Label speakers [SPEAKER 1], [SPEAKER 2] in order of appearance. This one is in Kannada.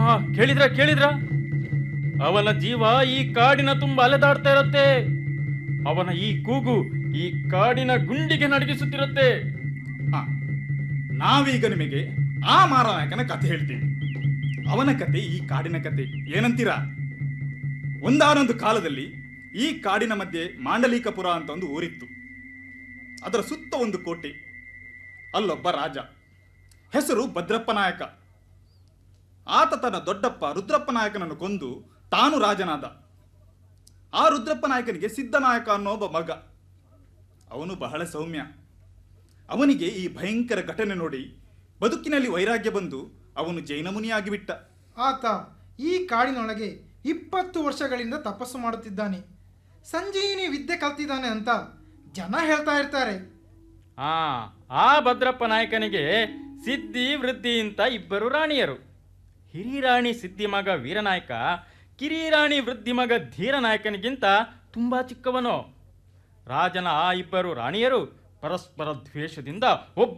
[SPEAKER 1] ಕೇಳಿದ್ರ ಕೇಳಿದ್ರ ಅವನ ಜೀವ ಈ ಕಾಡಿನ ತುಂಬ ಅಲೆದಾಡ್ತಾ ಇರುತ್ತೆ ಅವನ ಈ ಕೂಗು ಈ ಕಾಡಿನ ಗುಂಡಿಗೆ ನಡಗಿಸುತ್ತಿರುತ್ತೆ
[SPEAKER 2] ಹಾ ನಾವೀಗ ನಿಮಗೆ ಆ ಮಾರನಾಯಕನ ಕಥೆ ಹೇಳ್ತೀವಿ ಅವನ ಕತೆ ಈ ಕಾಡಿನ ಕತೆ ಏನಂತೀರಾ ಒಂದಾನೊಂದು ಕಾಲದಲ್ಲಿ ಈ ಕಾಡಿನ ಮಧ್ಯೆ ಮಾಂಡಲೀಕಪುರ ಅಂತ ಒಂದು ಊರಿತ್ತು ಅದರ ಸುತ್ತ ಒಂದು ಕೋಟೆ ಅಲ್ಲೊಬ್ಬ ರಾಜ ಹೆಸರು ಭದ್ರಪ್ಪ ನಾಯಕ ಆತ ತನ್ನ ದೊಡ್ಡಪ್ಪ ರುದ್ರಪ್ಪ ನಾಯಕನನ್ನು ಕೊಂದು ತಾನು ರಾಜನಾದ ಆ ರುದ್ರಪ್ಪ ನಾಯಕನಿಗೆ ಸಿದ್ಧನಾಯಕ ಅನ್ನೋ ಒಬ್ಬ ಮಗ ಅವನು ಬಹಳ ಸೌಮ್ಯ ಅವನಿಗೆ ಈ ಭಯಂಕರ ಘಟನೆ ನೋಡಿ ಬದುಕಿನಲ್ಲಿ ವೈರಾಗ್ಯ ಬಂದು ಅವನು ಜೈನ ಮುನಿಯಾಗಿಬಿಟ್ಟ
[SPEAKER 3] ಆತ ಈ ಕಾಡಿನೊಳಗೆ ಇಪ್ಪತ್ತು ವರ್ಷಗಳಿಂದ ತಪಸ್ಸು ಮಾಡುತ್ತಿದ್ದಾನೆ ಸಂಜೀವಿನಿ ವಿದ್ಯೆ ಕಲ್ತಿದ್ದಾನೆ ಅಂತ ಜನ ಹೇಳ್ತಾ ಇರ್ತಾರೆ
[SPEAKER 1] ಆ ಆ ಭದ್ರಪ್ಪ ನಾಯಕನಿಗೆ ಸಿದ್ಧಿ ವೃದ್ಧಿ ಅಂತ ಇಬ್ಬರು ರಾಣಿಯರು ಹಿರಿರಾಣಿ ಸಿದ್ಧಿ ಮಗ ವೀರನಾಯಕ ಕಿರಿರಾಣಿ ವೃದ್ಧಿ ಮಗ ಧೀರನಾಯಕನಿಗಿಂತ ತುಂಬಾ ಚಿಕ್ಕವನು ರಾಜನ ಆ ಇಬ್ಬರು ರಾಣಿಯರು ಪರಸ್ಪರ ದ್ವೇಷದಿಂದ ಒಬ್ಬ